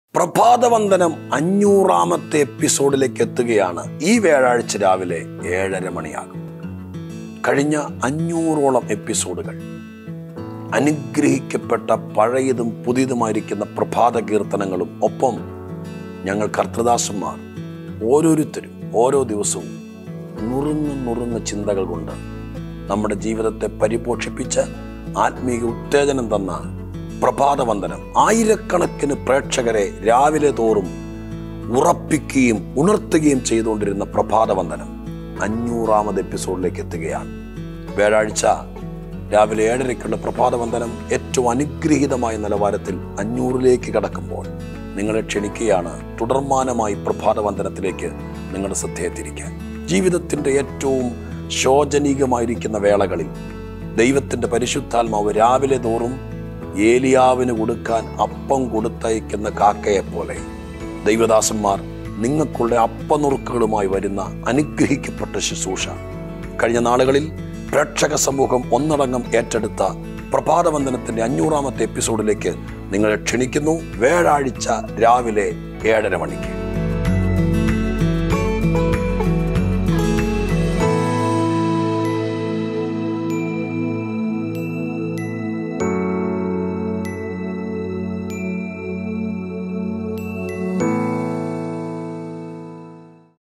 പ്രഭാതവന്ദനം അഞ്ഞൂറാമത്തെ എപ്പിസോഡിലേക്ക് എത്തുകയാണ് ഈ വ്യാഴാഴ്ച രാവിലെ ഏഴര മണിയാകും കഴിഞ്ഞ അഞ്ഞൂറോളം എപ്പിസോഡുകൾ അനുഗ്രഹിക്കപ്പെട്ട പഴയതും പുതിയതുമായിരിക്കുന്ന പ്രഭാത കീർത്തനങ്ങളും ഒപ്പം ഞങ്ങൾ കർത്തദാസന്മാർ ഓരോരുത്തരും ഓരോ ദിവസവും നുറുങ്ങ് നുറുങ്ങ് ചിന്തകൾ കൊണ്ട് നമ്മുടെ ജീവിതത്തെ പരിപോഷിപ്പിച്ച് ആത്മീയ ഉത്തേജനം തന്ന പ്രഭാതവന്ദനം ആയിരക്കണക്കിന് പ്രേക്ഷകരെ രാവിലെ തോറും ഉറപ്പിക്കുകയും ഉണർത്തുകയും ചെയ്തുകൊണ്ടിരുന്ന പ്രഭാതവന്ദനം അഞ്ഞൂറാമത് എപ്പിസോഡിലേക്ക് എത്തുകയാണ് വ്യാഴാഴ്ച രാവിലെ ഏഴരയ്ക്കുള്ള പ്രഭാതവന്ദനം ഏറ്റവും അനുഗ്രഹീതമായ നിലവാരത്തിൽ അഞ്ഞൂറിലേക്ക് കടക്കുമ്പോൾ നിങ്ങളെ ക്ഷണിക്കുകയാണ് തുടർമാനമായി പ്രഭാതവന്ദനത്തിലേക്ക് നിങ്ങളുടെ ശ്രദ്ധയെ തിരിക്കാൻ ജീവിതത്തിൻ്റെ ഏറ്റവും ശോചനീയമായിരിക്കുന്ന വേളകളിൽ ദൈവത്തിൻ്റെ പരിശുദ്ധാത്മാവ് രാവിലെ തോറും ഏലിയാവിന് കൊടുക്കാൻ അപ്പം കൊടുത്തയക്കുന്ന കാക്കയെ പോലെ ദൈവദാസന്മാർ നിങ്ങൾക്കുള്ള അപ്പനുറുക്കുകളുമായി വരുന്ന അനുഗ്രഹിക്കപ്പെട്ട ശുശ്രൂഷ കഴിഞ്ഞ നാളുകളിൽ പ്രേക്ഷക സമൂഹം ഒന്നടങ്കം ഏറ്റെടുത്ത പ്രഭാതവന്ദനത്തിന്റെ അഞ്ഞൂറാമത്തെ എപ്പിസോഡിലേക്ക് നിങ്ങളെ ക്ഷണിക്കുന്നു വ്യാഴാഴ്ച രാവിലെ ഏഴര മണിക്ക്